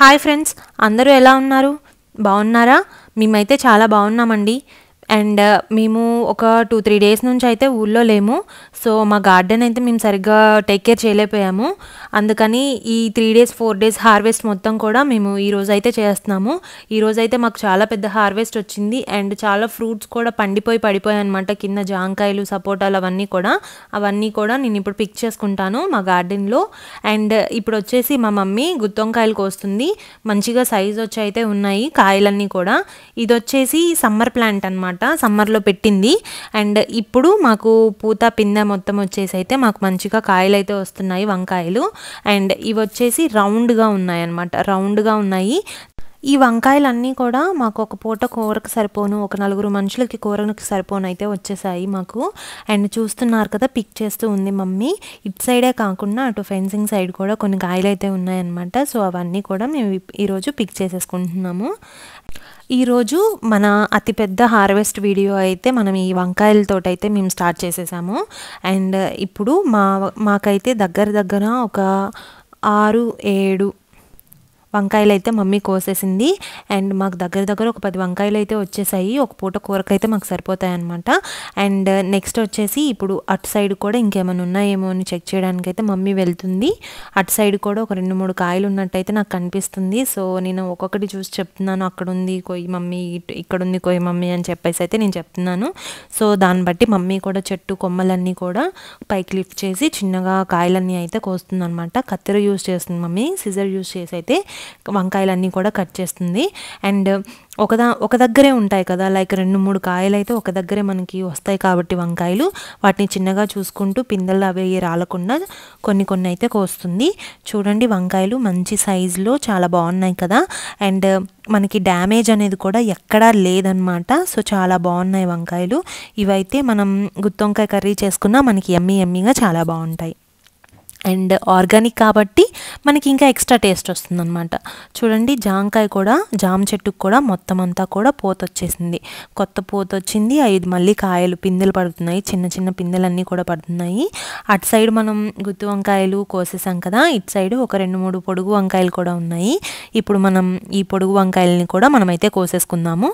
hi friends అందరూ ఎలా ఉన్నారు బాగున్నారా మేమైతే చాలా బాగున్నామండి అండ్ మేము ఒక టూ త్రీ డేస్ నుంచి అయితే ఊళ్ళో లేము సో మా గార్డెన్ అయితే మేము సరిగ్గా టేక్ కేర్ చేయలేకపోయాము అందుకని ఈ three days four days harvest మొత్తం కూడా మేము ఈ రోజు అయితే చేస్తున్నాము ఈ రోజు అయితే మాకు చాలా పెద్ద హార్వెస్ట్ వచ్చింది అండ్ చాలా ఫ్రూట్స్ కూడా పండిపోయి పడిపోయాయి అనమాట కింద జాంకాయలు సపోటాలు అవన్నీ కూడా అవన్నీ కూడా నేను ఇప్పుడు పిక్ చేసుకుంటాను మా గార్డెన్లో అండ్ ఇప్పుడు వచ్చేసి మా మమ్మీ గుత్తొంకాయలు కోస్తుంది మంచిగా సైజ్ వచ్చి అయితే ఉన్నాయి కాయలన్నీ కూడా ఇది వచ్చేసి సమ్మర్ ప్లాంట్ అనమాట సమ్మర్లో పెట్టింది అండ్ ఇప్పుడు మాకు పూత పిందె మొత్తం వచ్చేసి అయితే మాకు మంచిగా కాయలు అయితే వస్తున్నాయి వంకాయలు అండ్ ఇవి వచ్చేసి రౌండ్గా ఉన్నాయి అనమాట రౌండ్గా ఉన్నాయి ఈ వంకాయలన్నీ కూడా మాకు ఒక పూట కూరకు సరిపోను ఒక నలుగురు మనుషులకి కూరకు సరిపోను అయితే వచ్చేసాయి మాకు అండ్ చూస్తున్నారు కదా పిక్ చేస్తూ ఉంది మమ్మీ ఇటు సైడే కాకుండా అటు ఫెన్సింగ్ సైడ్ కూడా కొన్ని కాయలు అయితే ఉన్నాయన్నమాట సో అవన్నీ కూడా మేము ఇప్- ఈరోజు పిక్ చేసేసుకుంటున్నాము ఈరోజు మన అతిపెద్ద హార్వెస్ట్ వీడియో అయితే మనం ఈ వంకాయలతో అయితే మేము స్టార్ట్ చేసేసాము అండ్ ఇప్పుడు మా మాకైతే దగ్గర దగ్గర ఒక ఆరు ఏడు వంకాయలు అయితే మమ్మీ కోసేసింది అండ్ మాకు దగ్గర దగ్గర ఒక పది వంకాయలు అయితే వచ్చేసాయి ఒక పూట కూరకైతే మాకు సరిపోతాయి అనమాట అండ్ నెక్స్ట్ వచ్చేసి ఇప్పుడు అటు సైడ్ కూడా ఇంకేమైనా ఉన్నాయేమో అని చెక్ చేయడానికి అయితే మమ్మీ వెళ్తుంది అటు సైడ్ కూడా ఒక రెండు మూడు కాయలు ఉన్నట్టయితే నాకు కనిపిస్తుంది సో నేను ఒక్కొక్కటి చూసి చెప్తున్నాను అక్కడ ఉంది కొయ్యి మమ్మీ ఇటు- ఇక్కడ ఉంది కొయ్యి మమ్మీ అని చెప్పేసి అయితే నేను చెప్తున్నాను సో దాన్ని బట్టి మమ్మీ కూడా చెట్టు కొమ్మలన్నీ కూడా పైకి లిఫ్ట్ చేసి చిన్నగా కాయలన్నీ అయితే కోస్తుంది అనమాట కత్తెర యూస్ చేస్తుంది మమ్మీ సిజర్ యూస్ చేసి అయితే వంకాయలన్నీ కూడా కట్ చేస్తుంది అండ్ ఒకదా ఒక దగ్గరే ఉంటాయి కదా లైక్ రెండు మూడు కాయలు అయితే ఒక దగ్గరే మనకి వస్తాయి కాబట్టి వంకాయలు వాటిని చిన్నగా చూసుకుంటూ పిందెలు అవి రాలకుండా కొన్ని కొన్ని అయితే కోస్తుంది చూడండి వంకాయలు మంచి సైజులో చాలా బాగున్నాయి కదా అండ్ మనకి డ్యామేజ్ అనేది కూడా ఎక్కడా లేదనమాట సో చాలా బాగున్నాయి వంకాయలు ఇవైతే మనం గుత్తొంకాయ కర్రీ చేసుకున్నా మనకి ఎమ్మి ఎమ్మిగా చాలా బాగుంటాయి అండ్ ఆర్గానిక్ కాబట్టి మనకి ఇంకా ఎక్స్ట్రా టేస్ట్ వస్తుందన్నమాట చూడండి జాంకాయ కూడా జామ చెట్టుకు కూడా మొత్తం అంతా కూడా పోత వచ్చేసింది కొత్త పోత వచ్చింది ఐదు మళ్ళీ కాయలు పిందెలు పడుతున్నాయి చిన్న చిన్న పిందెలన్నీ కూడా పడుతున్నాయి అటు సైడ్ మనం గుత్తి వంకాయలు కోసేసాం కదా ఇటు సైడ్ ఒక రెండు మూడు పొడుగు వంకాయలు కూడా ఉన్నాయి ఇప్పుడు మనం ఈ పొడుగు వంకాయలని కూడా మనమైతే కోసేసుకుందాము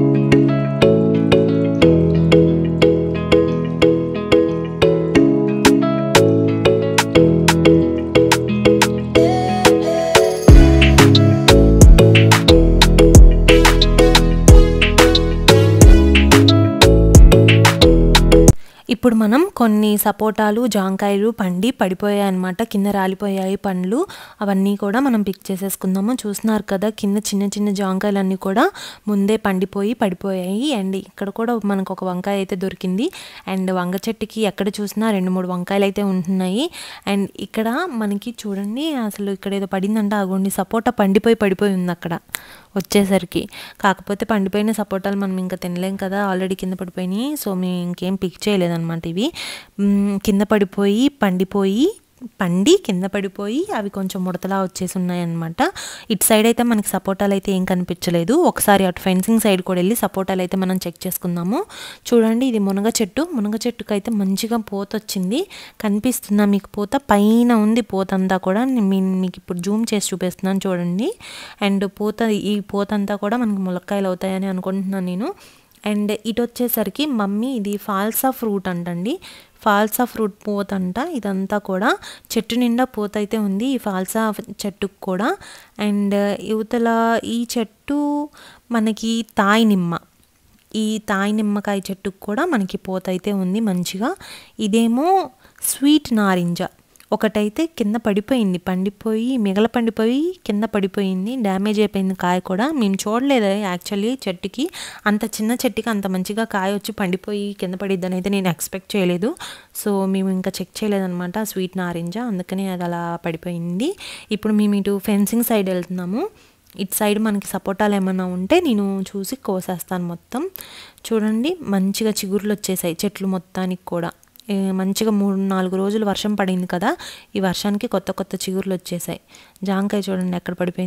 ఇప్పుడు మనం కొన్ని సపోటాలు జాంకాయలు పండి పడిపోయాయి అనమాట కింద రాలిపోయాయి పండ్లు అవన్నీ కూడా మనం పిక్ చేసేసుకుందాము చూస్తున్నారు కదా కింద చిన్న చిన్న జాంకాయలు అన్నీ కూడా ముందే పండిపోయి పడిపోయాయి అండ్ ఇక్కడ కూడా మనకు ఒక వంకాయ అయితే దొరికింది అండ్ వంగ చెట్టుకి ఎక్కడ చూసినా రెండు మూడు వంకాయలు అయితే ఉంటున్నాయి అండ్ ఇక్కడ మనకి చూడండి అసలు ఇక్కడ ఏదో పడిందంట ఆగోండి సపోటా పండిపోయి పడిపోయి ఉంది అక్కడ వచ్చేసరికి కాకపోతే పండిపోయిన సపోటాలు మనం ఇంకా తినలేం కదా ఆల్రెడీ కింద పడిపోయినాయి సో మేము ఇంకేం పిక్ చేయలేదన్నమాట ఇవి మ్, కింద పడిపోయి పండిపోయి పండి కింద పడిపోయి అవి కొంచెం ముడతలా వచ్చేసి ఉన్నాయన్నమాట ఇటు సైడ్ అయితే మనకి సపోటాలు అయితే ఏం కనిపించలేదు ఒకసారి అటు ఫెన్సింగ్ సైడ్ కూడా వెళ్ళి సపోటాలు అయితే మనం చెక్ చేసుకుందాము చూడండి ఇది మునగ చెట్టు మునగ చెట్టుకు అయితే మంచిగా పూత వచ్చింది కనిపిస్తుందా మీకు పూత పైన ఉంది పూత అంతా కూడా నేను మీ- మీకు ఇప్పుడు జూమ్ చేసి చూపిస్తున్నాను చూడండి అండ్ పూత ఈ పూత అంతా కూడా మనకి ములక్కాయలు అవుతాయని అనుకుంటున్నాను నేను అండ్ ఇటు వచ్చేసరికి మమ్మీ ఇది ఫాల్సా ఫ్రూట్ అంటండి ఫాల్సా ఫ్రూట్ పూత అంట ఇదంతా కూడా చెట్టు నిండా పూత అయితే ఉంది ఈ ఫాల్సా చెట్టుకు కూడా అండ్ యువతల ఈ చెట్టు మనకి తాయి నిమ్మ ఈ తాయి నిమ్మకాయ చెట్టుకు కూడా మనకి పూత అయితే ఉంది మంచిగా ఇదేమో స్వీట్ నారింజ ఒకటైతే కింద పడిపోయింది పండిపోయి మిగల పండిపోయి కింద పడిపోయింది డ్యామేజ్ అయిపోయింది కాయ కూడా మేము చూడలేదు యాక్చువల్లీ చెట్టుకి అంత చిన్న చెట్టుకి అంత మంచిగా కాయ వచ్చి పండిపోయి కింద పడిద్దని అయితే నేను ఎక్స్పెక్ట్ చేయలేదు సో మేము ఇంకా చెక్ చేయలేదన్నమాట స్వీట్ నారింజ అందుకని అది అలా పడిపోయింది ఇప్పుడు మేము ఇటు ఫెన్సింగ్ సైడ్ వెళ్తున్నాము ఇటు సైడ్ మనకి సపోటాలు ఏమైనా ఉంటే నేను చూసి కోసేస్తాను మొత్తం చూడండి మంచిగా చిగుర్లు వచ్చేసాయి చెట్లు మొత్తానికి కూడా ఏ, మంచిగా మూడు నాలుగు రోజులు వర్షం పడింది కదా ఈ వర్షానికి కొత్త కొత్త చిగుర్లు వచ్చేసాయి జాంకాయ చూడండి ఎక్కడ పడిపోయిందో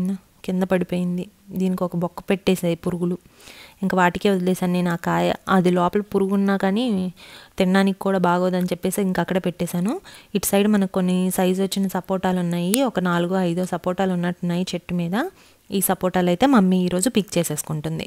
కింద పడిపోయింది దీనికి ఒక బొక్క పెట్టేసాయి పురుగులు ఇంకా వాటికే వదిలేసాను నేను ఆ కాయ అది లోపల పురుగు ఉన్నా కానీ తినడానికి కూడా బాగోదని చెప్పేసి ఇంకా అక్కడే పెట్టేశాను ఇటు సైడ్ మనకు కొన్ని సైజు వచ్చిన సపోటాలు ఉన్నాయి ఒక నాలుగో ఐదో సపోటాలు ఉన్నట్టున్నాయి చెట్టు మీద ఈ సపోటాలు అయితే మమ్మీ ఈరోజు పిక్ చేసేసుకుంటుంది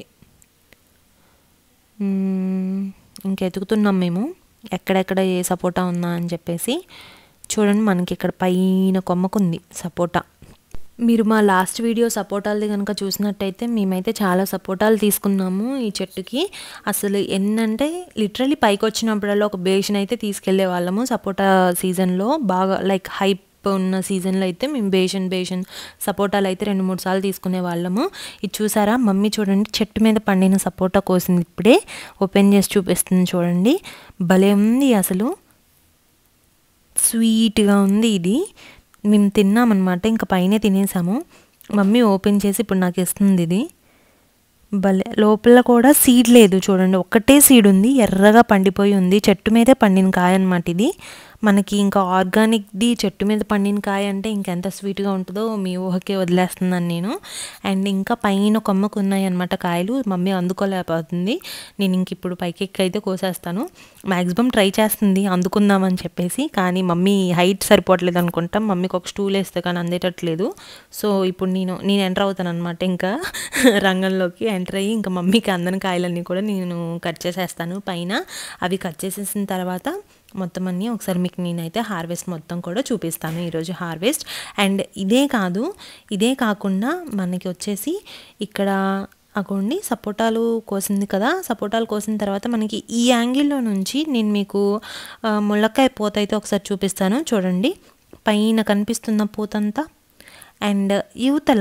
మ్మ్, ఇంకా ఎతుకుతున్నాం మేము ఎక్కడెక్కడ ఏ సపోటా ఉందా అని చెప్పేసి చూడండి మనకి ఇక్కడ పైన కొమ్మకుంది సపోటా మీరు మా లాస్ట్ వీడియో సపోటాలది కనుక చూసినట్టయితే మేమైతే చాలా సపోటాలు తీసుకున్నాము ఈ చెట్టుకి అసలు ఎన్నంటే లిటరలీ పైకి వచ్చినప్పుడల్లా ఒక బేషన్ అయితే తీసుకెళ్లే వాళ్ళము సపోటా సీజన్లో బాగా లైక్ హైప్ ఉన్న సీజన్లో అయితే మేము బేషన్ బేషన్ సపోటాలు అయితే రెండు మూడు సార్లు తీసుకునే వాళ్ళము ఇది చూసారా మమ్మీ చూడండి చెట్టు మీద పండిన సపోటా కోసింది ఇప్పుడే ఓపెన్ చేసి చూపిస్తుంది చూడండి భలే ఉంది అసలు స్వీట్గా ఉంది ఇది మేము తిన్నామన్నమాట ఇంకా పైనే తినేసాము మమ్మీ ఓపెన్ చేసి ఇప్పుడు నాకు ఇస్తుంది ఇది భలే లోపల కూడా సీడ్ లేదు చూడండి ఒక్కటే సీడ్ ఉంది ఎర్రగా పండిపోయి ఉంది చెట్టు మీదే పండిన కాయ అనమాట ఇది మనకి ఇంకా ఆర్గానిక్ది చెట్టు మీద పండిన కాయ అంటే ఇంకెంత స్వీట్గా ఉంటుందో మీ ఊహకే వదిలేస్తున్నాను నేను అండ్ ఇంకా పైన కొమ్మకు ఉన్నాయి అనమాట కాయలు మమ్మీ అందుకోలేకపోతుంది నేను ఇంక ఇప్పుడు పైకి ఎక్కి అయితే కోసేస్తాను మ్యాక్సిమం ట్రై చేస్తుంది అందుకుందామని చెప్పేసి కానీ మమ్మీ హైట్ సరిపోవట్లేదు అనుకుంటాం మమ్మీకి ఒక స్టూల్ వేస్తే కానీ అందేటట్లేదు సో ఇప్పుడు నేను నేను ఎంటర్ అవుతాను అనమాట ఇంకా రంగంలోకి ఎంటర్ అయ్యి ఇంకా మమ్మీకి అందని కాయలన్నీ కూడా నేను కట్ చేసేస్తాను పైన అవి కట్ చేసేసిన తర్వాత మొత్తం అన్నీ ఒకసారి మీకు నేనైతే హార్వెస్ట్ మొత్తం కూడా చూపిస్తాను ఈరోజు హార్వెస్ట్ అండ్ ఇదే కాదు ఇదే కాకుండా మనకి వచ్చేసి ఇక్కడ అగోండి సపోటాలు కోసింది కదా సపోటాలు కోసిన తర్వాత మనకి ఈ యాంగిల్లో నుంచి నేను మీకు ఆ, ములక్కాయ పూత అయితే ఒకసారి చూపిస్తాను చూడండి పైన కనిపిస్తున్న పూతంతా అండ్ యువతల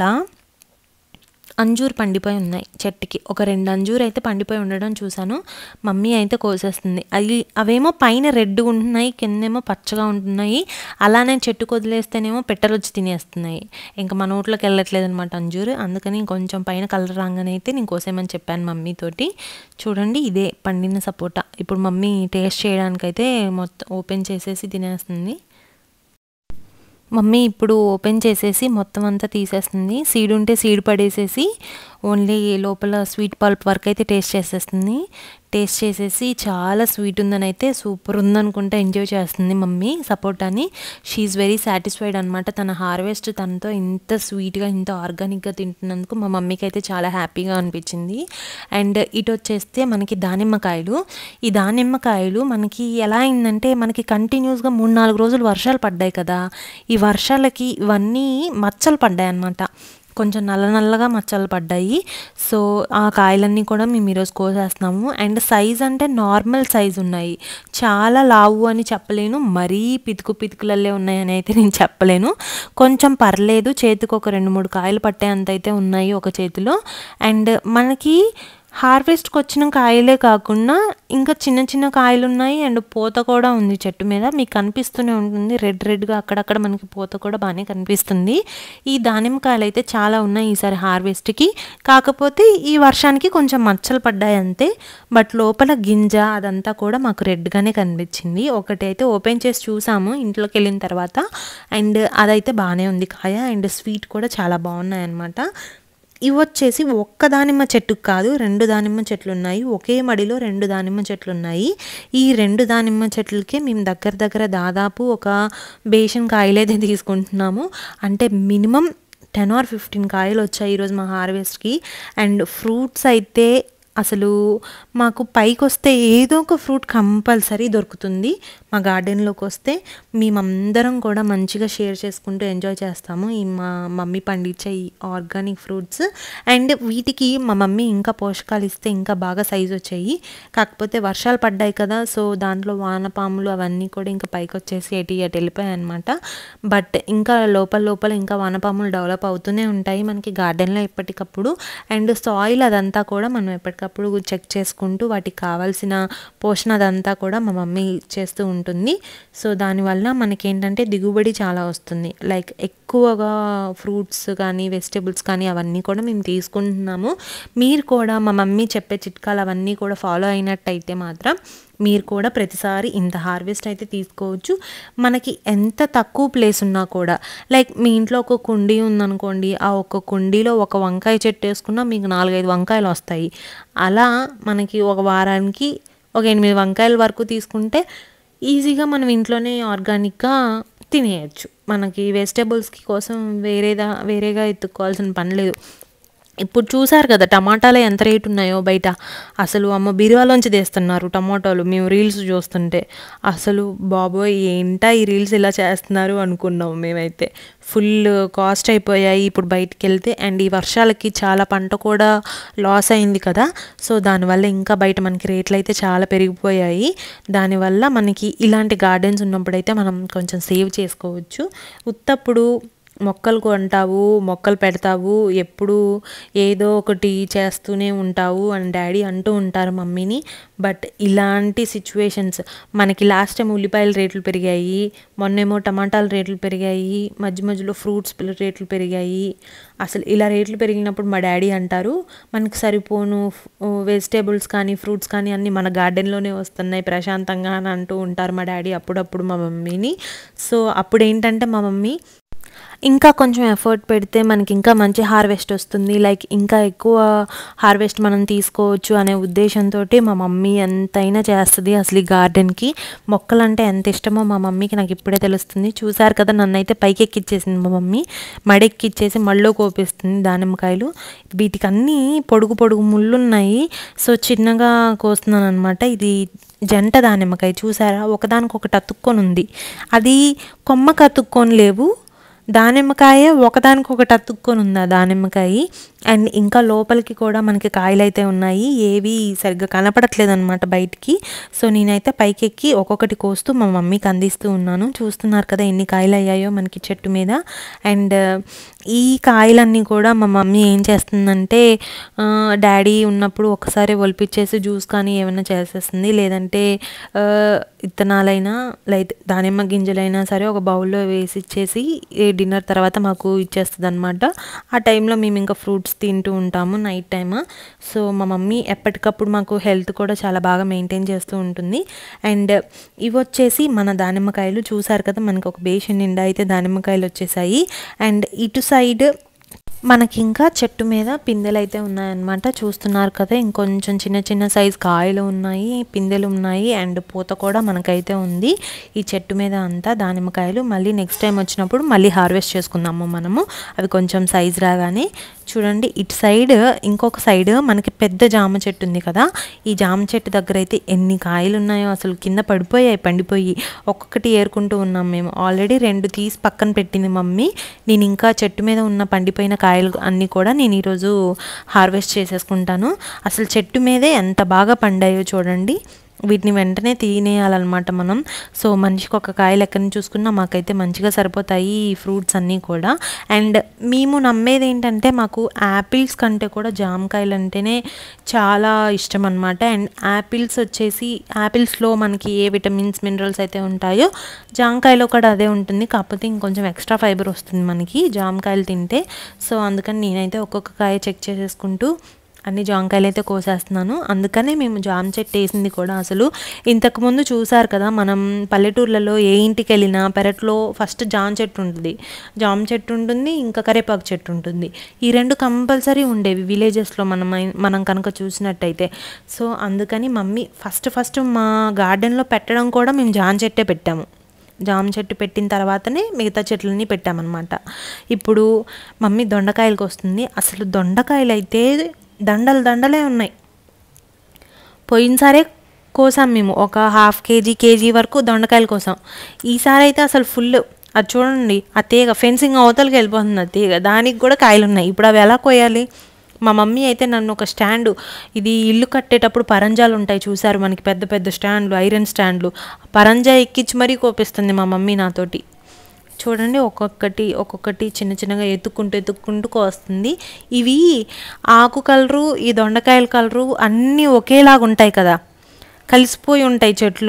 అంజూర్ పండిపోయి ఉన్నాయి చెట్టుకి ఒక రెండు అంజూర్ అయితే పండిపోయి ఉండడం చూశాను మమ్మీ అయితే కోసేస్తుంది అవి అవేమో పైన రెడ్ ఉంటున్నాయి కిందేమో పచ్చగా ఉంటున్నాయి అలానే చెట్టుకు వదిలేస్తేనేమో పెట్టలు వచ్చి తినేస్తున్నాయి ఇంకా మన ఊట్లోకి వెళ్ళట్లేదు అనమాట అంజూర్ అందుకని కొంచెం పైన కలర్ రాగానే అయితే నేను కోసేయమని చెప్పాను మమ్మీతోటి చూడండి ఇదే పండిన సపోటా ఇప్పుడు మమ్మీ టేస్ట్ చేయడానికైతే మొత్తం ఓపెన్ చేసేసి తినేస్తుంది మమ్మీ ఇప్పుడు ఓపెన్ చేసేసి మొత్తం అంతా తీసేస్తుంది సీడ్ ఉంటే సీడ్ పడేసేసి ఓన్లీ లోపల స్వీట్ పల్ప్ వరకు అయితే టేస్ట్ చేసేస్తుంది టేస్ట్ చేసేసి చాలా స్వీట్ ఉందని అయితే సూపర్ ఉందనుకుంటే ఎంజాయ్ చేస్తుంది మమ్మీ సపోటాని షీఈ్ వెరీ సాటిస్ఫైడ్ అనమాట తన హార్వెస్ట్ తనతో ఇంత స్వీట్గా ఇంత ఆర్గానిక్గా తింటున్నందుకు మా మమ్మీకి అయితే చాలా హ్యాపీగా అనిపించింది అండ్ ఇటు వచ్చేస్తే మనకి దానిమ్మకాయలు ఈ దానిమ్మకాయలు మనకి ఎలా అయిందంటే మనకి కంటిన్యూస్గా మూడు నాలుగు రోజులు వర్షాలు పడ్డాయి కదా ఈ వర్షాలకి ఇవన్నీ మచ్చలు పడ్డాయి అన్నమాట కొంచెం నల్ల నల్లగా మచ్చలు పడ్డాయి సో ఆ కాయలన్నీ కూడా మేము ఈరోజు కోసేస్తున్నాము అండ్ సైజ్ అంటే నార్మల్ సైజ్ ఉన్నాయి చాలా లావు అని చెప్పలేను మరీ పితుకు పితుకులల్లే ఉన్నాయని అయితే నేను చెప్పలేను కొంచెం పర్లేదు చేతికి ఒక రెండు మూడు కాయలు పట్టేంత అయితే ఉన్నాయి ఒక చేతిలో అండ్ మనకి హార్వెస్ట్కి వచ్చిన కాయలే కాకుండా ఇంకా చిన్న చిన్న కాయలు ఉన్నాయి అండ్ పూత కూడా ఉంది చెట్టు మీద మీకు కనిపిస్తూనే ఉంటుంది రెడ్ రెడ్గా అక్కడక్కడ మనకి పూత కూడా బాగానే కనిపిస్తుంది ఈ దానిమ్మకాయలు అయితే చాలా ఉన్నాయి ఈసారి హార్వెస్ట్కి కాకపోతే ఈ వర్షానికి కొంచెం మచ్చలు పడ్డాయి అంతే బట్ లోపల గింజ అదంతా కూడా మాకు రెడ్గానే కనిపించింది ఒకటి అయితే ఓపెన్ చేసి చూసాము ఇంట్లోకి వెళ్ళిన తర్వాత అండ్ అదైతే బాగానే ఉంది కాయ అండ్ స్వీట్ కూడా చాలా బాగున్నాయి అన్నమాట ఇవి వచ్చేసి ఒక్క దానిమ్మ చెట్టుకు కాదు రెండు దానిమ్మ చెట్లు ఉన్నాయి ఒకే మడిలో రెండు దానిమ్మ చెట్లు ఉన్నాయి ఈ రెండు దానిమ్మ చెట్లకే మేము దగ్గర దగ్గర దాదాపు ఒక బేషన్ కాయలైతే తీసుకుంటున్నాము అంటే మినిమం టెన్ ఆర్ ఫిఫ్టీన్ కాయలు వచ్చాయి ఈరోజు మా హార్వెస్ట్కి అండ్ ఫ్రూట్స్ అయితే అసలు మాకు పైకి వస్తే ఏదో ఒక ఫ్రూట్ కంపల్సరీ దొరుకుతుంది మా గార్డెన్లోకి వస్తే మేమందరం కూడా మంచిగా షేర్ చేసుకుంటూ ఎంజాయ్ చేస్తాము ఈ మా మమ్మీ పండించే ఈ ఆర్గానిక్ ఫ్రూట్స్ అండ్ వీటికి మా మమ్మీ ఇంకా పోషకాలు ఇస్తే ఇంకా బాగా సైజు వచ్చాయి కాకపోతే వర్షాలు పడ్డాయి కదా సో దాంట్లో వానపాములు అవన్నీ కూడా ఇంకా పైకి వచ్చేసి ఎటు అటు వెళ్ళిపోయాయి అనమాట బట్ ఇంకా లోపల లోపల ఇంకా వానపాములు డెవలప్ అవుతూనే ఉంటాయి మనకి గార్డెన్లో ఎప్పటికప్పుడు అండ్ సాయిల్ అదంతా కూడా మనం ఎప్పటికప్పుడు చెక్ చేసుకుంటూ వాటికి కావాల్సిన పోషణ అదంతా కూడా మా మమ్మీ చేస్తూ ఉంటుంది ఉంటుంది సో దానివల్ల మనకేంటంటే దిగుబడి చాలా వస్తుంది లైక్ ఎక్కువగా ఫ్రూట్స్ కానీ వెజిటేబుల్స్ కానీ అవన్నీ కూడా మేము తీసుకుంటున్నాము మీరు కూడా మా మమ్మీ చెప్పే చిట్కాలు అవన్నీ కూడా ఫాలో అయినట్టయితే మాత్రం మీరు కూడా ప్రతిసారి ఇంత హార్వెస్ట్ అయితే తీసుకోవచ్చు మనకి ఎంత తక్కువ ప్లేస్ ఉన్నా కూడా లైక్ మీ ఇంట్లో ఒక కుండీ ఉందనుకోండి ఆ ఒక్క కుండీలో ఒక వంకాయ చెట్టు వేసుకున్నా మీకు నాలుగైదు వంకాయలు వస్తాయి అలా మనకి ఒక వారానికి ఒక ఎనిమిది వంకాయల వరకు తీసుకుంటే ఈజీగా మనం ఇంట్లోనే ఆర్గానిక్గా తినేయచ్చు మనకి వెజిటేబుల్స్కి కోసం వేరేదా వేరేగా ఎత్తుక్కోవాల్సిన పని లేదు ఇప్పుడు చూసారు కదా టమాటాలు ఎంత రేటు ఉన్నాయో బయట అసలు అమ్మ బీరువాలోంచి తీస్తున్నారు టమాటాలు మేము రీల్స్ చూస్తుంటే అసలు బాబోయ్ ఏంటా ఈ రీల్స్ ఇలా చేస్తున్నారు అనుకున్నాం మేమైతే ఫుల్ కాస్ట్ అయిపోయాయి ఇప్పుడు బయటికి వెళ్తే అండ్ ఈ వర్షాలకి చాలా పంట కూడా లాస్ అయింది కదా సో దానివల్ల ఇంకా బయట మనకి రేట్లు అయితే చాలా పెరిగిపోయాయి దానివల్ల మనకి ఇలాంటి గార్డెన్స్ ఉన్నప్పుడైతే మనం కొంచెం సేవ్ చేసుకోవచ్చు ఉత్తప్పుడు మొక్కలు కొంటావు మొక్కలు పెడతావు ఎప్పుడు ఏదో ఒకటి చేస్తూనే ఉంటావు అని డాడీ అంటూ ఉంటారు మమ్మీని బట్ ఇలాంటి సిచ్యువేషన్స్ మనకి లాస్ట్ టైం ఉల్లిపాయల రేట్లు పెరిగాయి మొన్నేమో టమాటాల రేట్లు పెరిగాయి మధ్య మధ్యలో ఫ్రూట్స్ రేట్లు పెరిగాయి అసలు ఇలా రేట్లు పెరిగినప్పుడు మా డాడీ అంటారు మనకి సరిపోను వెజిటేబుల్స్ కానీ ఫ్రూట్స్ కానీ అన్నీ మన గార్డెన్లోనే వస్తున్నాయి ప్రశాంతంగా అని అంటూ ఉంటారు మా డాడీ అప్పుడప్పుడు మా మమ్మీని సో అప్పుడు ఏంటంటే మా మమ్మీ ఇంకా కొంచెం ఎఫర్ట్ పెడితే మనకి ఇంకా మంచి హార్వెస్ట్ వస్తుంది లైక్ ఇంకా ఎక్కువ హార్వెస్ట్ మనం తీసుకోవచ్చు అనే ఉద్దేశంతో మా మమ్మీ ఎంతైనా చేస్తుంది అసలు ఈ గార్డెన్కి మొక్కలంటే ఎంత ఇష్టమో మా మమ్మీకి నాకు ఇప్పుడే తెలుస్తుంది చూసారు కదా నన్ను అయితే పైకి ఎక్కిచ్చేసింది మా మమ్మీ మడెక్కిచ్చేసి మళ్ళీ కోపిస్తుంది దానిమ్మకాయలు వీటికి అన్నీ పొడుగు పొడుగు ముళ్ళు ఉన్నాయి సో చిన్నగా కోస్తున్నాను అనమాట ఇది జంట దానిమ్మకాయ చూసారా ఒకదానికొకటి అతుక్కొని ఉంది అది కొమ్మకు అతుక్కొని లేవు దానిమ్మకాయ ఒకదానికొకటి అతుక్కొని ఉంది ఆ దానిమ్మకాయ అండ్ ఇంకా లోపలికి కూడా మనకి కాయలు అయితే ఉన్నాయి ఏవి సరిగ్గా కనపడట్లేదు అనమాట బయటికి సో నేనైతే పైకెక్కి ఒక్కొక్కటి కోస్తూ మా మమ్మీకి అందిస్తూ ఉన్నాను చూస్తున్నారు కదా ఎన్ని కాయలు అయ్యాయో మనకి చెట్టు మీద అండ్ ఈ కాయలన్నీ కూడా మా మమ్మీ ఏం చేస్తుందంటే డాడీ ఉన్నప్పుడు ఒకసారి ఒలిపించేసి జ్యూస్ కానీ ఏమైనా చేసేస్తుంది లేదంటే విత్తనాలైనా లైక్ దానిమ్మ గింజలైనా సరే ఒక బౌల్లో వేసి ఇచ్చేసి డిన్నర్ తర్వాత మాకు ఇచ్చేస్తుంది అనమాట ఆ టైంలో మేము ఇంకా ఫ్రూట్స్ తింటూ ఉంటాము నైట్ టైమ్ సో మా మమ్మీ ఎప్పటికప్పుడు మాకు హెల్త్ కూడా చాలా బాగా మెయింటైన్ చేస్తూ ఉంటుంది అండ్ ఇవి వచ్చేసి మన దానిమ్మకాయలు చూసారు కదా మనకు ఒక బేషన్ నిండా అయితే దానిమ్మకాయలు వచ్చేసాయి అండ్ ఇటు సైడ్ మనకి ఇంకా చెట్టు మీద పిందెలు అయితే ఉన్నాయన్నమాట చూస్తున్నారు కదా ఇంకొంచెం చిన్న చిన్న సైజ్ కాయలు ఉన్నాయి పిందెలు ఉన్నాయి అండ్ పూత కూడా మనకైతే ఉంది ఈ చెట్టు మీద అంతా దానిమ్మకాయలు మళ్ళీ నెక్స్ట్ టైం వచ్చినప్పుడు మళ్ళీ హార్వెస్ట్ చేసుకుందాము మనము అవి కొంచెం సైజ్ రాగానే చూడండి ఇటు సైడ్ ఇంకొక సైడ్ మనకి పెద్ద జామ చెట్టు ఉంది కదా ఈ జామ చెట్టు దగ్గర అయితే ఎన్ని కాయలు ఉన్నాయో అసలు కింద పడిపోయాయి పండిపోయి ఒక్కొక్కటి ఏరుకుంటూ ఉన్నాం మేము ఆల్రెడీ రెండు తీసి పక్కన పెట్టింది మమ్మీ నేను ఇంకా చెట్టు మీద ఉన్న పండిపోయిన కాయలు అన్నీ కూడా నేను ఈరోజు హార్వెస్ట్ చేసేసుకుంటాను అసలు చెట్టు మీదే ఎంత బాగా పండాయో చూడండి వీటిని వెంటనే తినేయాలన్నమాట మనం సో మనిషికి ఒక కాయ లెక్కన చూసుకున్నా మాకైతే మంచిగా సరిపోతాయి ఈ ఫ్రూట్స్ అన్నీ కూడా అండ్ మేము నమ్మేది ఏంటంటే మాకు యాపిల్స్ కంటే కూడా జామకాయలు అంటేనే చాలా ఇష్టం అనమాట అండ్ యాపిల్స్ వచ్చేసి యాపిల్స్లో మనకి ఏ విటమిన్స్ మినరల్స్ అయితే ఉంటాయో జామకాయలో కూడా అదే ఉంటుంది కాకపోతే ఇంకొంచెం ఎక్స్ట్రా ఫైబర్ వస్తుంది మనకి జామకాయలు తింటే సో అందుకని నేనైతే ఒక్కొక్క కాయ చెక్ చేసేసుకుంటూ అన్ని జామకాయలు అయితే కోసేస్తున్నాను అందుకనే మేము జామ చెట్టు వేసింది కూడా అసలు ఇంతకుముందు చూసారు కదా మనం పల్లెటూర్లలో ఏ ఇంటికి వెళ్ళినా పెరట్లో ఫస్ట్ జామ చెట్టు ఉంటుంది జామ చెట్టు ఉంటుంది ఇంకా కరేపాకు చెట్టు ఉంటుంది ఈ రెండు కంపల్సరీ ఉండేవి విలేజెస్లో మనం మనం కనుక చూసినట్టయితే సో అందుకని మమ్మీ ఫస్ట్ ఫస్ట్ మా గార్డెన్లో పెట్టడం కూడా మేము జామ చెట్టే పెట్టాము జామ చెట్టు పెట్టిన తర్వాతనే మిగతా చెట్లన్నీ పెట్టామన్నమాట ఇప్పుడు మమ్మీ దొండకాయలకు వస్తుంది అసలు దొండకాయలు అయితే దండలు దండలే ఉన్నాయి పోయినసారే కోసాం మేము ఒక హాఫ్ కేజీ కేజీ వరకు దొండకాయలు కోసాం ఈసారి అయితే అసలు ఫుల్ అది చూడండి ఆ తీగ ఫెన్సింగ్ అవతలకి వెళ్ళిపోతుంది ఆ తీగ దానికి కూడా కాయలు ఉన్నాయి ఇప్పుడు అవి ఎలా కోయాలి మా మమ్మీ అయితే నన్ను ఒక స్టాండు ఇది ఇల్లు కట్టేటప్పుడు పరంజాలు ఉంటాయి చూసారు మనకి పెద్ద పెద్ద స్టాండ్లు ఐరన్ స్టాండ్లు పరంజా ఎక్కించి మరీ కోపిస్తుంది మా మమ్మీ నాతోటి చూడండి ఒక్కొక్కటి ఒక్కొక్కటి చిన్న చిన్నగా ఎత్తుక్కుంటూ ఎత్తుక్కుంటూ వస్తుంది ఇవి ఆకు కలరు ఈ దొండకాయల కలరు అన్నీ ఒకేలాగా ఉంటాయి కదా కలిసిపోయి ఉంటాయి చెట్లు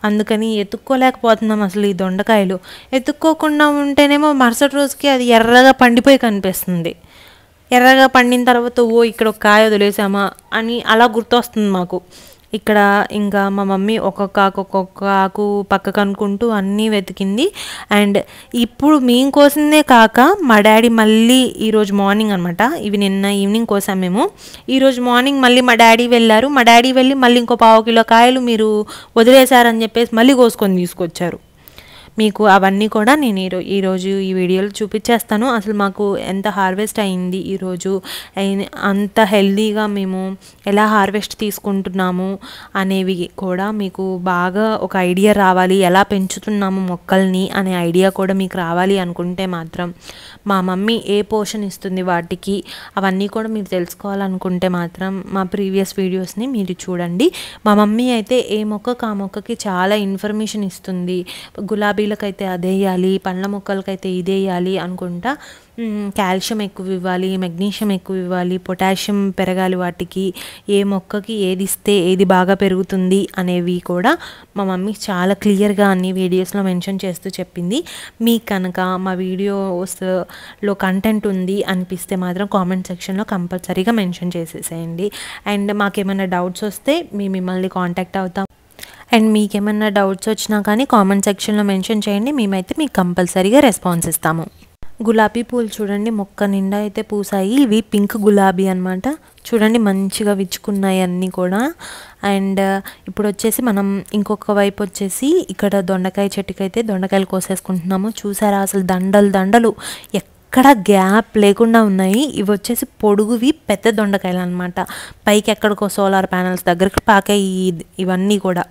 అందుకని ఎత్తుక్కోలేకపోతున్నాం అసలు ఈ దొండకాయలు ఎత్తుక్కోకుండా ఉంటేనేమో మరుసటి రోజుకి అది ఎర్రగా పండిపోయి కనిపిస్తుంది ఎర్రగా పండిన తర్వాత ఓ ఇక్కడ ఒక కాయ వదిలేసామా అని అలా గుర్తొస్తుంది మాకు ఇక్కడ ఇంకా మా మమ్మీ ఒక్కొక్క ఆకు ఒక్కొక్క ఆకు పక్కకు అనుకుంటూ అన్నీ వెతికింది అండ్ ఇప్పుడు మేము కోసిందే కాక మా డాడీ మళ్ళీ ఈరోజు మార్నింగ్ అనమాట ఇవి నిన్న ఈవినింగ్ కోసాం మేము ఈరోజు మార్నింగ్ మళ్ళీ మా డాడీ వెళ్ళారు మా డాడీ వెళ్ళి మళ్ళీ ఇంకో పావు కిలో కాయలు మీరు వదిలేశారని చెప్పేసి మళ్ళీ కోసుకొని తీసుకొచ్చారు మీకు అవన్నీ కూడా నేను ఈరో ఈరోజు ఈ వీడియోలో చూపించేస్తాను అసలు మాకు ఎంత హార్వెస్ట్ అయింది ఈరోజు అయిన- అంత హెల్దీగా మేము ఎలా హార్వెస్ట్ తీసుకుంటున్నాము అనేవి కూడా మీకు బాగా ఒక ఐడియా రావాలి ఎలా పెంచుతున్నాము మొక్కల్ని అనే ఐడియా కూడా మీకు రావాలి అనుకుంటే మాత్రం మా మమ్మీ ఏ పోషన్ ఇస్తుంది వాటికి అవన్నీ కూడా మీరు తెలుసుకోవాలనుకుంటే మాత్రం మా ప్రీవియస్ వీడియోస్ని మీరు చూడండి మా మమ్మీ అయితే ఏ మొక్కకు ఆ మొక్కకి చాలా ఇన్ఫర్మేషన్ ఇస్తుంది గులాబీలకైతే అదే వేయాలి పండ్ల మొక్కలకైతే ఇదే వేయాలి అనుకుంటా మ్, కాల్షియం ఎక్కువ ఇవ్వాలి మెగ్నీషియం ఎక్కువ ఇవ్వాలి పొటాషియం పెరగాలి వాటికి ఏ మొక్కకి ఏది ఇస్తే ఏది బాగా పెరుగుతుంది అనేవి కూడా మా మమ్మీ చాలా క్లియర్గా అన్ని వీడియోస్లో మెన్షన్ చేస్తూ చెప్పింది మీకు కనుక మా వీడియోస్లో కంటెంట్ ఉంది అనిపిస్తే మాత్రం కామెంట్ సెక్షన్లో కంపల్సరీగా మెన్షన్ చేసేసేయండి అండ్ మాకేమైనా డౌట్స్ వస్తే మేము మిమ్మల్ని కాంటాక్ట్ అవుతాం అండ్ మీకు ఏమైనా డౌట్స్ వచ్చినా కానీ కామెంట్ సెక్షన్లో మెన్షన్ చేయండి మేమైతే మీకు కంపల్సరీగా రెస్పాన్స్ ఇస్తాము గులాబీ పూలు చూడండి మొక్క నిండా అయితే పూసాయి ఇవి పింక్ గులాబీ అన్నమాట చూడండి మంచిగా విచ్చుకున్నాయి అన్నీ కూడా అండ్ ఇప్పుడు వచ్చేసి మనం ఇంకొక వైపు వచ్చేసి ఇక్కడ దొండకాయ చెట్టుకైతే దొండకాయలు కోసేసుకుంటున్నాము చూసారా అసలు దండలు దండలు ఎక్కడ గ్యాప్ లేకుండా ఉన్నాయి ఇవి వచ్చేసి పొడుగువి పెద్ద దొండకాయలు అనమాట పైకి ఎక్కడికో సోలార్ ప్యానల్స్ దగ్గరికి పాకాయి ఈ- ఇవన్నీ కూడా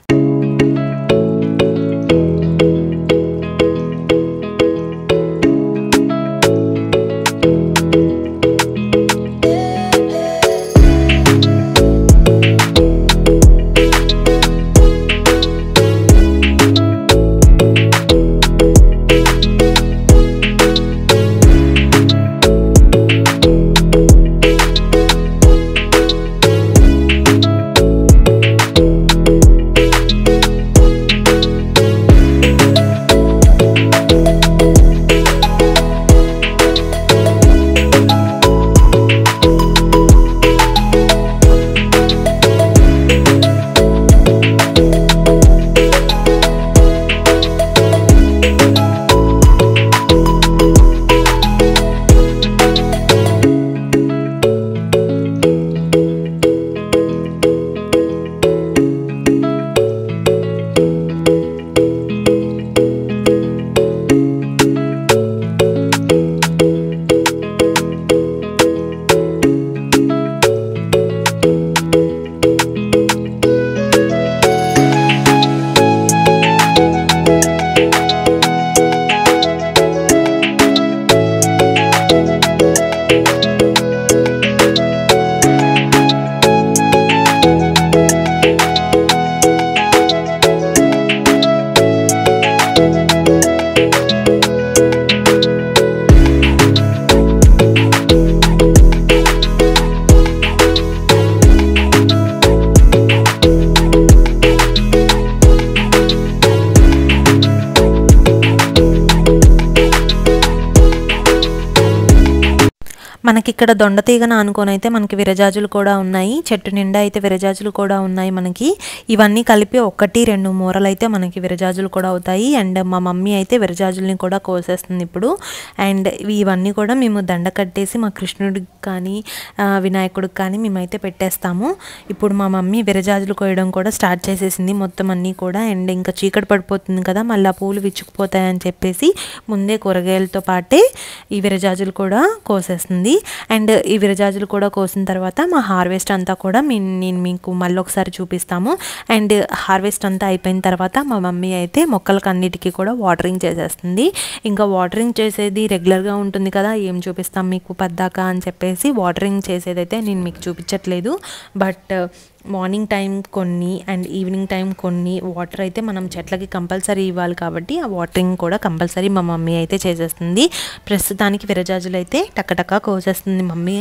మనకి ఇక్కడ దొండతీగన అనుకొని అయితే మనకి విరజాజులు కూడా ఉన్నాయి చెట్టు నిండా అయితే విరజాజులు కూడా ఉన్నాయి మనకి ఇవన్నీ కలిపి ఒకటి రెండు మూరలు అయితే మనకి విరజాజులు కూడా అవుతాయి అండ్ మా మమ్మీ అయితే విరజాజుల్ని కూడా కోసేస్తుంది ఇప్పుడు అండ్ ఇవన్నీ కూడా మేము దండ కట్టేసి మా కృష్ణుడికి కానీ ఆ, వినాయకుడికి కానీ మేమైతే పెట్టేస్తాము ఇప్పుడు మా మమ్మీ విరజాజులు కోయడం కూడా స్టార్ట్ చేసేసింది మొత్తం అన్నీ కూడా అండ్ ఇంకా చీకటి పడిపోతుంది కదా మళ్ళీ ఆ పూలు విచ్చుకుపోతాయని చెప్పేసి ముందే కూరగాయలతో పాటే ఈ విరజాజులు కూడా కోసేస్తుంది అండ్ ఈ విరజాజులు కూడా కోసిన తర్వాత మా హార్వెస్ట్ అంతా కూడా మీ నేను మీకు మళ్ళీ ఒకసారి చూపిస్తాము అండ్ హార్వెస్ట్ అంతా అయిపోయిన తర్వాత మా మమ్మీ అయితే మొక్కలకు అన్నిటికీ కూడా వాటరింగ్ చేసేస్తుంది ఇంకా వాటరింగ్ చేసేది రెగ్యులర్గా ఉంటుంది కదా ఏం చూపిస్తాం మీకు పద్దాక అని చెప్పేసి వాటరింగ్ చేసేదైతే నేను మీకు చూపించట్లేదు బట్ మార్నింగ్ టైం కొన్ని అండ్ ఈవినింగ్ టైం కొన్ని వాటర్ అయితే మనం చెట్లకి కంపల్సరీ ఇవ్వాలి కాబట్టి ఆ వాటరింగ్ కూడా కంపల్సరీ మా మమ్మీ అయితే చేసేస్తుంది ప్రస్తుతానికి విరజాజులు అయితే టక్కటక్క కోసేస్తుంది మమ్మీ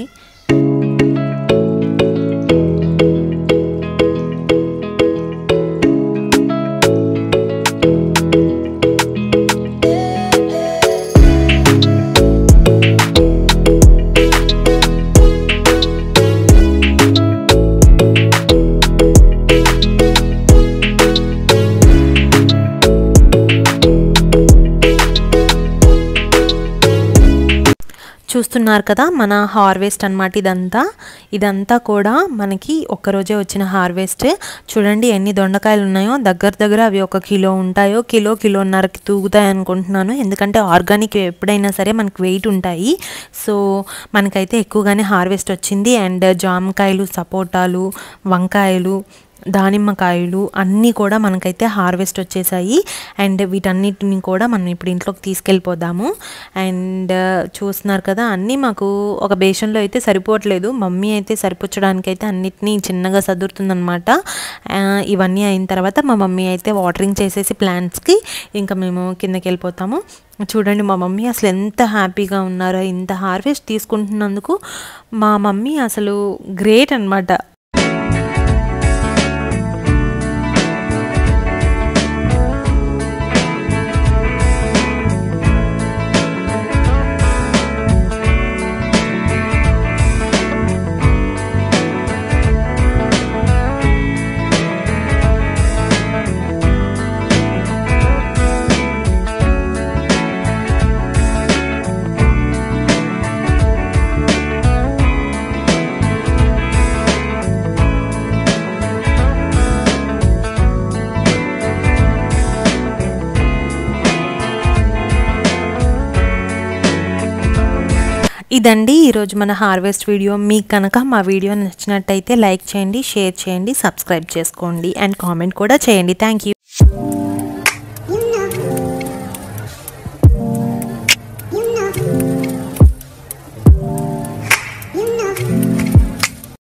చూస్తున్నారు కదా మన హార్వెస్ట్ అనమాట ఇదంతా ఇదంతా కూడా మనకి ఒక్కరోజే వచ్చిన హార్వెస్ట్ చూడండి ఎన్ని దొండకాయలు ఉన్నాయో దగ్గర దగ్గర అవి ఒక కిలో ఉంటాయో కిలో కిలోన్నరకి తూగుతాయి అనుకుంటున్నాను ఎందుకంటే ఆర్గానిక్ ఎప్పుడైనా సరే మనకి వెయిట్ ఉంటాయి సో మనకైతే ఎక్కువగానే హార్వెస్ట్ వచ్చింది అండ్ జామకాయలు సపోటాలు వంకాయలు దానిమ్మకాయలు అన్నీ కూడా మనకైతే హార్వెస్ట్ వచ్చేసాయి అండ్ వీటన్నిటిని కూడా మనం ఇప్పుడు ఇంట్లోకి తీసుకెళ్ళిపోదాము అండ్ చూస్తున్నారు కదా అన్నీ మాకు ఒక బేషన్లో అయితే సరిపోవట్లేదు మమ్మీ అయితే సరిపుచ్చడానికి అయితే అన్నిటినీ చిన్నగా సదురుతుందనమాట ఆ, ఇవన్నీ అయిన తర్వాత మా మమ్మీ అయితే వాటరింగ్ చేసేసి ప్లాంట్స్కి ఇంకా మేము కిందకి వెళ్ళిపోతాము చూడండి మా మమ్మీ అసలు ఎంత హ్యాపీగా ఉన్నారో ఇంత హార్వెస్ట్ తీసుకుంటున్నందుకు మా మమ్మీ అసలు గ్రేట్ అన్నమాట ఇదండి ఈరోజు మన హార్వెస్ట్ వీడియో మీకు కనుక మా వీడియో నచ్చినట్టయితే లైక్ చేయండి షేర్ చేయండి సబ్స్క్రైబ్ చేసుకోండి అండ్ కామెంట్ కూడా చేయండి థ్యాంక్ యూ